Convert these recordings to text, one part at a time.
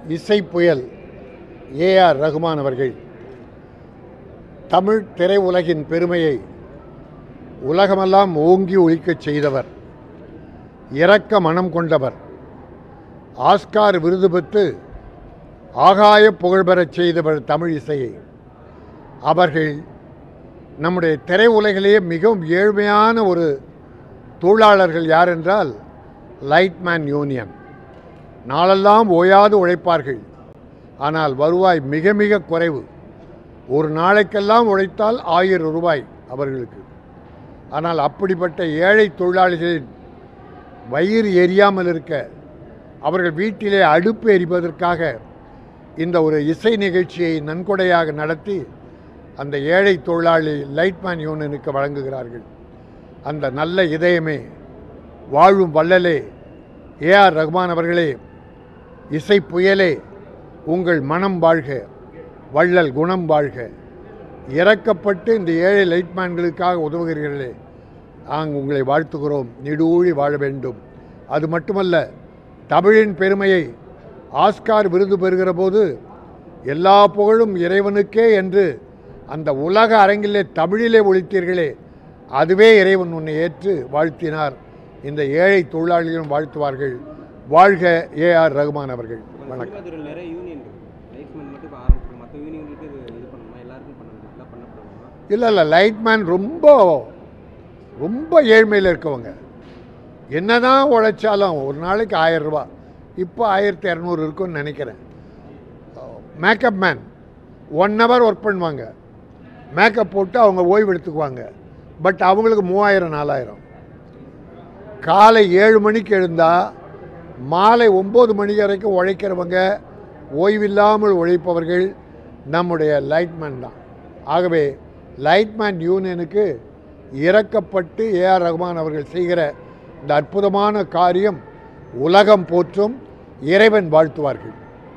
இசை புயல் ஏஆர் ரகுமான் அவர்கள் தமிழ் திரையுலகின் பெருமையை உலகமெல்லாம் ஓங்கி ஒழிக்கச் செய்தவர் இரக்க மனம் கொண்டவர் ஆஸ்கார் விருது பெற்று ஆகாய புகழ் பெறச் செய்தவர் தமிழ் இசையை அவர்கள் நம்முடைய திரையுலகிலேயே மிகவும் ஏழ்மையான ஒரு தொழிலாளர்கள் யார் என்றால் லைட்மேன் யூனியன் நாளெல்லாம் ஓயாது உழைப்பார்கள் ஆனால் வருவாய் மிக மிக குறைவு ஒரு நாளைக்கெல்லாம் உழைத்தால் ஆயிரம் ரூபாய் அவர்களுக்கு ஆனால் அப்படிப்பட்ட ஏழை தொழிலாளிகளின் வயிறு எரியாமல் இருக்க அவர்கள் வீட்டிலே அடுப்பு எரிப்பதற்காக இந்த ஒரு இசை நிகழ்ச்சியை நன்கொடையாக நடத்தி அந்த ஏழை தொழிலாளி லைட்மேன் யூனியனுக்கு வழங்குகிறார்கள் அந்த நல்ல இதயமே வாழும் வள்ளலே ஏஆர் ரஹ்மான் அவர்களே இசை புயலே உங்கள் மனம் வாழ்க வள்ளல் குணம் வாழ்க இறக்கப்பட்டு இந்த ஏழை லைட்மேன்களுக்காக உதவுகிறீர்களே நாங்கள் உங்களை வாழ்த்துகிறோம் நெடூழி வாழ வேண்டும் அது மட்டுமல்ல தமிழின் பெருமையை ஆஸ்கார் விருது பெறுகிற போது எல்லா புகழும் இறைவனுக்கே என்று அந்த உலக அரங்கிலே தமிழிலே ஒழித்தீர்களே அதுவே இறைவன் உன்னை ஏற்று வாழ்த்தினார் இந்த ஏழை தொழிலாளிகளும் வாழ்த்துவார்கள் வாழ்க ஏஆர் ரகுமான் அவர்கள் வணக்கம் சினிமா துறையில் நிறைய யூனியன் இருக்கு லைஃப்மேன் மட்டும் இப்போ ஆரம்பிச்சிருக்கோம் மற்ற யூனியன்களுக்கு இது இது பண்ணணுமா எல்லாருக்கும் பண்ணணும் எல்லாம் பண்ணப்படுமா இல்லை இல்லை லைட்மேன் ரொம்ப ரொம்ப ஏழ்மையில் இருக்கவங்க என்னதான் உழைச்சாலும் ஒரு நாளைக்கு ஆயிரம் ரூபாய் இப்போ ஆயிரத்தி இரநூறு இருக்கும்னு நினைக்கிறேன் makeup man one hour work பண்ணுவாங்க மேக்கப் போட்டு அவங்க ஓய்வு எடுத்துக்குவாங்க பட் அவங்களுக்கு மூவாயிரம் நாலாயிரம் காலை ஏழு மணிக்கு எழுந்தால் மாலை ஒம்பது மணி வரைக்கும் உழைக்கிறவங்க ஓய்வில்லாமல் உழைப்பவர்கள் நம்முடைய லைட்மேன் தான் ஆகவே லைட்மேன் யூனியனுக்கு இறக்கப்பட்டு ஏஆர் ரஹ்மான் அவர்கள் செய்கிற இந்த அற்புதமான காரியம் உலகம் போற்றும் இறைவன் வாழ்த்துவார்கள்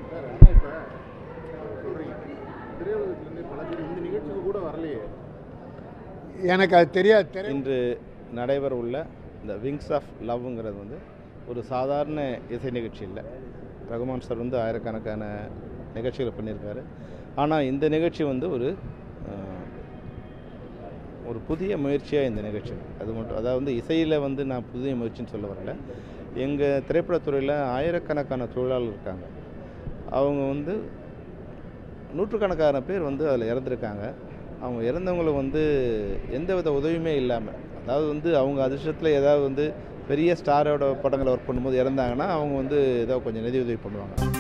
எனக்கு அது தெரியாது தெரிய இன்று நடைபெற உள்ள இந்த விங்ஸ் ஆஃப் லவ்ங்கிறது வந்து ஒரு சாதாரண இசை நிகழ்ச்சி இல்லை ரகுமான் சார் வந்து ஆயிரக்கணக்கான நிகழ்ச்சிகளை பண்ணியிருக்காரு ஆனால் இந்த நிகழ்ச்சி வந்து ஒரு அஹ், ஒரு புதிய முயற்சியாக இந்த நிகழ்ச்சி அது மட்டும் அதாவது வந்து இசையில் வந்து நான் புதிய முயற்சின்னு சொல்ல வரல எங்கள் திரைப்படத்துறையில் ஆயிரக்கணக்கான தொழிலாளர்கள் இருக்காங்க அவங்க வந்து நூற்றுக்கணக்கான பேர் வந்து அதில் இறந்துருக்காங்க அவங்க இறந்தவங்களை வந்து எந்தவித உதவியுமே இல்லாமல் அதாவது வந்து அவங்க அதிர்ஷ்டத்தில் ஏதாவது வந்து பெரிய ஸ்டாரோட படங்களை ஒர்க் பண்ணும்போது இறந்தாங்கன்னா அவங்க வந்து ஏதோ கொஞ்சம் நிதி உதவி பண்ணுவாங்க